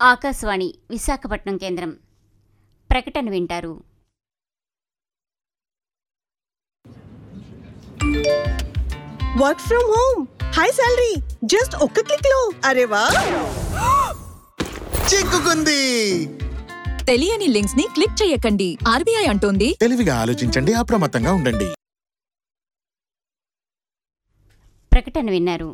ఆకాశవాణి విశాఖపట్నం కేంద్రం ప్రకటన వింటారు work from home high salary just ఒక్క క్లిక్ లో అరే వా చిక్కుకుంది తెలియని లింక్స్ ని క్లిక్ చేయకండి ఆర్బీఐ అంటోంది తెలివిగా ఆలోచించండి అప్రమత్తంగా ఉండండి ప్రకటన విన్నారు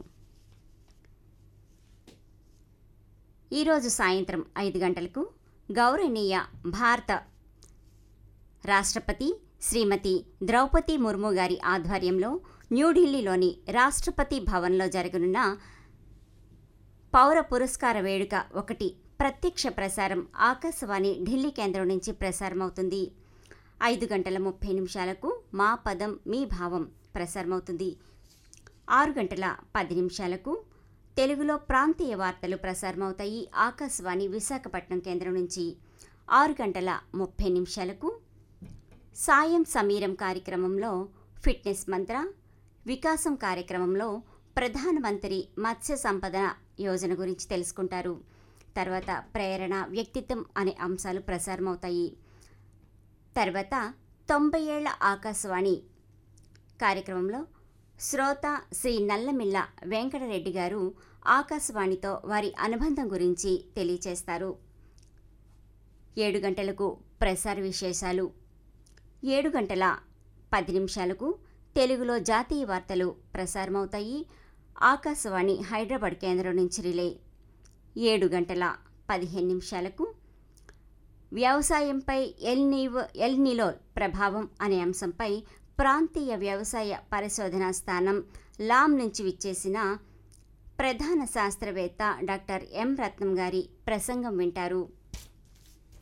ఈరోజు సాయంత్రం ఐదు గంటలకు గౌరవనీయ భారత రాష్ట్రపతి శ్రీమతి ద్రౌపది ముర్ము గారి ఆధ్వర్యంలో న్యూఢిల్లీలోని రాష్ట్రపతి భవన్లో జరగనున్న పౌర పురస్కార వేడుక ఒకటి ప్రత్యక్ష ప్రసారం ఆకాశవాణి ఢిల్లీ కేంద్రం నుంచి ప్రసారమవుతుంది ఐదు గంటల ముప్పై నిమిషాలకు మా పదం మీ భావం ప్రసారమవుతుంది ఆరు గంటల పది నిమిషాలకు తెలుగులో ప్రాంతీయ వార్తలు ప్రసారమవుతాయి ఆకాశవాణి విశాఖపట్నం కేంద్రం నుంచి ఆరు గంటల ముప్పై నిమిషాలకు సాయం సమీరం కార్యక్రమంలో ఫిట్నెస్ మంత్ర వికాసం కార్యక్రమంలో ప్రధానమంత్రి మత్స్య సంపద యోజన గురించి తెలుసుకుంటారు తర్వాత ప్రేరణ వ్యక్తిత్వం అనే అంశాలు ప్రసారమవుతాయి తర్వాత తొంభై ఏళ్ల ఆకాశవాణి కార్యక్రమంలో శ్రోత శ్రీ నల్లమిల్ల వెంకటరెడ్డి గారు ఆకాశవాణితో వారి అనుబంధం గురించి తెలియచేస్తారు ఏడు గంటలకు ప్రసార విశేషాలు ఏడు గంటల పది నిమిషాలకు తెలుగులో జాతీయ వార్తలు ప్రసారమవుతాయి ఆకాశవాణి హైదరాబాద్ కేంద్రం నుంచి రిలే ఏడు గంటల పదిహేను నిమిషాలకు వ్యవసాయంపై ఎల్ నీవ్ ఎల్ నిలో ప్రభావం అనే అంశంపై ప్రాంతీయ వ్యవసాయ పరిశోధనా స్థానం లామ్ నుంచి విచ్చేసిన ప్రధాన శాస్త్రవేత్త డాక్టర్ ఎం రత్నం గారి ప్రసంగం వింటారు